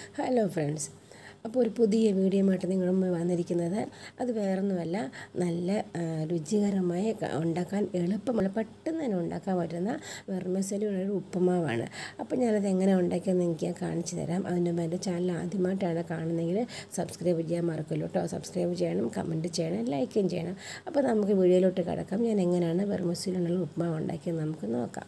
hello friends അപ്പോൾ ഒരു പുതിയ വീഡിയോയുമായിട്ട് നിങ്ങളുടെ മുമ്പിൽ വന്നിരിക്കുന്നത് അത് വേറൊന്നുമല്ല നല്ല ആ, രുചികരമായ ക- ഉണ്ടാക്കാൻ എളുപ്പമുള്ള പെട്ടെന്ന് തന്നെ ഉണ്ടാക്കാൻ പറ്റുന്ന വെർമസലിയുടെ ഒരു ഉപ്പുമാവാണ് അപ്പോൾ ഞാനത് എങ്ങനെ ഉണ്ടാക്കിയെന്ന് എനിക്ക് ഞാൻ കാണിച്ചു തരാം അതിന് മുമ്പ് എൻ്റെ ചാനൽ ആദ്യമായിട്ടാണ് കാണുന്നതെങ്കിൽ സബ്സ്ക്രൈബ് ചെയ്യാൻ മറക്കല്ലോ കേട്ടോ സബ്സ്ക്രൈബ് ചെയ്യണം കമൻറ്റ് ചെയ്യണം ലൈക്കും ചെയ്യണം അപ്പോൾ നമുക്ക് വീഡിയോയിലോട്ട് കിടക്കാം ഞാൻ എങ്ങനെയാണ് വെർമസലിനുള്ള ഉപ്പുമാവ് ഉണ്ടാക്കിയത് നമുക്ക് നോക്കാം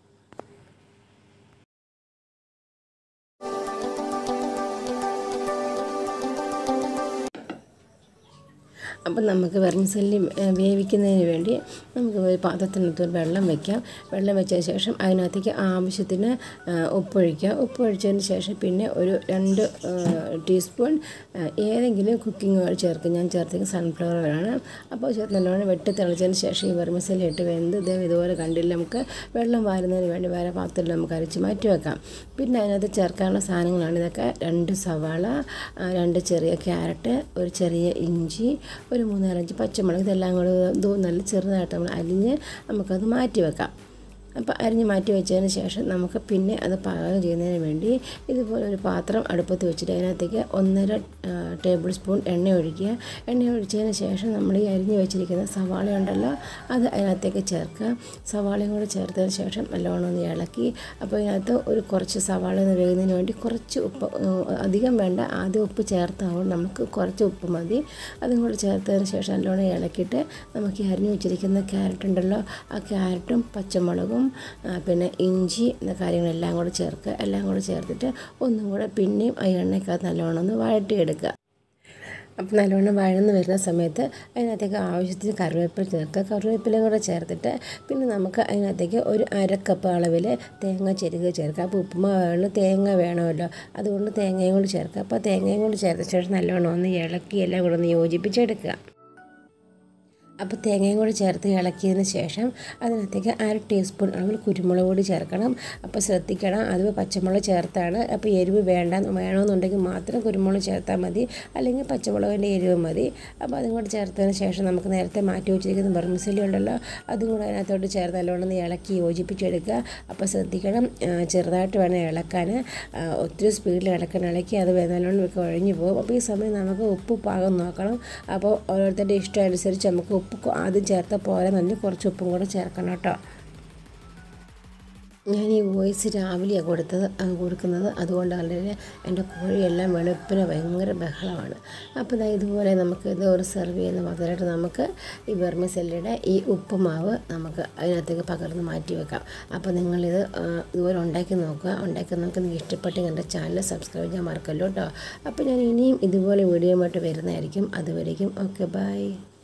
അപ്പം നമുക്ക് വെർമിസല്ലി വേവിക്കുന്നതിന് വേണ്ടി നമുക്ക് ഒരു പാത്രത്തിനകത്ത് ഒരു വെള്ളം വയ്ക്കാം വെള്ളം വെച്ചതിന് ശേഷം അതിനകത്തേക്ക് ആവശ്യത്തിന് ആ, ഉപ്പൊഴിക്കുക ഉപ്പൊഴിച്ചതിന് ശേഷം പിന്നെ ഒരു രണ്ട് ആ, ടീസ്പൂൺ ആ, ഏതെങ്കിലും കുക്കിംഗ് ഓയിൽ ചേർക്കും ഞാൻ ചേർത്തേക്ക് സൺഫ്ലവർ ഓയിലാണ് അപ്പോൾ ചേർത്ത് നല്ലോണം വെട്ടി തിളച്ചതിന് ശേഷം ഈ വെർമിസല്ലി ഇട്ട് വെന്ത് ഇതേ ഇതുപോലെ കണ്ടില്ല നമുക്ക് വെള്ളം വാരുന്നതിന് വേണ്ടി വേറെ പാത്രത്തിൽ നമുക്ക് അരച്ച് മാറ്റി വെക്കാം പിന്നെ അതിനകത്ത് ചേർക്കാനുള്ള സാധനങ്ങളാണ് ഇതൊക്കെ രണ്ട് സവാള ആ, രണ്ട് ചെറിയ ക്യാരറ്റ് ഒരു ചെറിയ ഇഞ്ചി ഒരു മൂന്നാലഞ്ച് പച്ചമുളക് ഇതെല്ലാം കൂടെ ഇത് നല്ല ചെറുതായിട്ട് നമ്മൾ അരിഞ്ഞ് നമുക്കത് മാറ്റി വെക്കാം അപ്പോൾ അരിഞ്ഞ് മാറ്റി വെച്ചതിന് ശേഷം നമുക്ക് പിന്നെ അത് പാകം ചെയ്യുന്നതിന് വേണ്ടി ഇതുപോലെ ഒരു പാത്രം അടുപ്പത്ത് വെച്ചിട്ട് അതിനകത്തേക്ക് ഒന്നര ആ, ടേബിൾ സ്പൂൺ എണ്ണ ഒഴിക്കുക എണ്ണ ഒഴിച്ചതിന് ശേഷം നമ്മൾ ഈ അരിഞ്ഞ് വെച്ചിരിക്കുന്ന സവാള ഉണ്ടല്ലോ അത് അതിനകത്തേക്ക് ചേർക്കുക സവാളയും കൂടെ ചേർത്തതിന് ശേഷം നല്ലോണം ഒന്ന് ഇളക്കി അപ്പോൾ ഇതിനകത്ത് ഒരു കുറച്ച് സവാള ഒന്ന് വേകുന്നതിന് വേണ്ടി കുറച്ച് ഉപ്പ് ഉം, അധികം വേണ്ട ആദ്യം ഉപ്പ് ചേർത്താവും നമുക്ക് കുറച്ച് ഉപ്പ് മതി അതും കൂടെ ചേർത്തതിന് ശേഷം നല്ലോണം ഇളക്കിയിട്ട് നമുക്ക് ഈ അരിഞ്ഞു വെച്ചിരിക്കുന്ന ക്യാരറ്റ് ഉണ്ടല്ലോ ആ ക്യാരറ്റും പച്ചമുളകും ആ, പിന്നെ ഇഞ്ചി എന്ന കാര്യങ്ങളെല്ലാം കൂടെ ചേർക്കുക എല്ലാം കൂടെ ചേർത്തിട്ട് ഒന്നും കൂടെ പിന്നെയും ആ എണ്ണയ്ക്കകത്ത് നല്ലോണം ഒന്ന് വഴട്ടിയെടുക്കുക അപ്പം നല്ലോണം വഴന്ന് വരുന്ന സമയത്ത് അതിനകത്തേക്ക് ആവശ്യത്തിന് കറിവേപ്പില ചേർക്കുക കറിവേപ്പിലയും കൂടെ ചേർത്തിട്ട് പിന്നെ നമുക്ക് അതിനകത്തേക്ക് ഒരു അരക്കപ്പ് അളവിൽ തേങ്ങ ചെരുക ചേർക്കുക അപ്പോൾ ഉപ്പുമാവാണ് തേങ്ങ വേണമല്ലോ അതുകൊണ്ട് തേങ്ങയും കൂടി ചേർക്കുക അപ്പോൾ തേങ്ങയും കൂടി ചേർത്ത ശേഷം നല്ലോണം ഒന്ന് ഇളക്കി എല്ലാം കൂടെ ഒന്ന് യോജിപ്പിച്ചെടുക്കുക അപ്പോൾ തേങ്ങയും കൂടി ചേർത്ത് ഇളക്കിയതിന് ശേഷം അതിനകത്തേക്ക് അര ടീസ്പൂൺ അളവിൽ കുരുമുളക് പൊടി ചേർക്കണം അപ്പോൾ ശ്രദ്ധിക്കണം അത് പച്ചമുളക് ചേർത്താണ് അപ്പോൾ എരിവ് വേണ്ട വേണമെന്നുണ്ടെങ്കിൽ മാത്രം കുരുമുളക് ചേർത്താൽ മതി അല്ലെങ്കിൽ പച്ചമുളകിൻ്റെ എരിവ് മതി അപ്പോൾ അതും കൂടി ചേർത്തതിന് ശേഷം നമുക്ക് നേരത്തെ മാറ്റി വെച്ചിരിക്കുന്ന ബർമസലി ഉണ്ടല്ലോ അതും കൂടെ അതിനകത്തോട്ട് ചേർത്ത് നല്ലോണം ഒന്ന് ഇളക്കി യോജിപ്പിച്ചെടുക്കുക അപ്പോൾ ശ്രദ്ധിക്കണം ആ, ചെറുതായിട്ട് വേണം ഇളക്കാൻ ആ, ഒത്തിരി സ്പീഡിൽ ഇളക്കാൻ ഇളക്കി അത് നല്ലോണം കുഴഞ്ഞു പോകും അപ്പോൾ ഈ സമയം നമുക്ക് ഉപ്പ് പാകം നോക്കണം അപ്പോൾ ഓരോരുത്തരുടെ ഇഷ്ടം അനുസരിച്ച് നമുക്ക് ഉപ്പ് കൊ- ആദ്യം ചേർത്ത പോലെ തന്നെ കുറച്ച് ഉപ്പും കൂടെ ചേർക്കണം കേട്ടോ ഞാൻ ഈ വോയിസ് രാവിലെയാണ് കൊടുത്തത് ആ, കൊടുക്കുന്നത് അതുകൊണ്ട് വളരെ എൻ്റെ കോഴിയെല്ലാം വെളുപ്പിന് ഭയങ്കര ബഹളമാണ് അപ്പോൾ ദാ ഇതുപോലെ നമുക്ക് ഇത് ഒരു സെർവ് ചെയ്യുന്ന പാത്രമായിട്ട് നമുക്ക് ഈ വെർമിസെല്ലിയുടെ ഈ ഉപ്പുമാവ് നമുക്ക് അതിനകത്തേക്ക് പകർന്ന് മാറ്റി വെക്കാം അപ്പോൾ നിങ്ങളിത് ആ, ഇതുപോലെ ഉണ്ടാക്കി നോക്കുക ഉണ്ടാക്കി നമുക്ക് നിങ്ങൾക്ക് ഇഷ്ടപ്പെട്ടെങ്കിൽ എൻ്റെ ചാനൽ സബ്സ്ക്രൈബ് ചെയ്യാൻ മറക്കല്ലോ കേട്ടോ അപ്പോൾ ഞാൻ ഇനിയും ഇതുപോലെ വീഡിയോയുമായിട്ട് വരുന്നതായിരിക്കും അതുവരേക്കും ഓക്കെ ബൈ